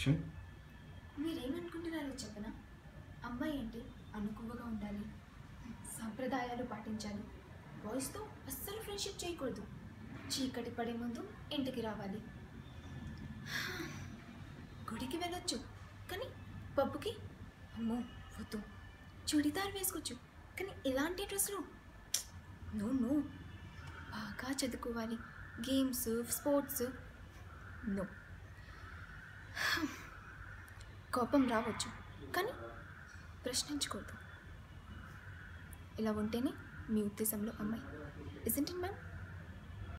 question మీరేమనుకుంటున్నారో చెప్పనా అమ్మాయి ఏంటి అనుకువగా ఉండాలి సాంప్రదాయాలు పాటించాలి బాయ్స్తో అస్సలు ఫ్రెండ్షిప్ చేయకూడదు చీకటి పడే ముందు ఇంటికి రావాలి గుడికి వెళ్ళొచ్చు కానీ పబ్బుకి అమ్మో వద్దు చుడిదార్ వేసుకోవచ్చు కానీ ఇలాంటి డ్రెస్సులు నో నో బాగా చదువుకోవాలి గేమ్స్ స్పోర్ట్స్ నో కోపం రావచ్చు కానీ ప్రశ్నించకూడదు ఇలా ఉంటేనే మీ ఉద్దేశంలో అమ్మాయి ఇజెంట్ మ్యామ్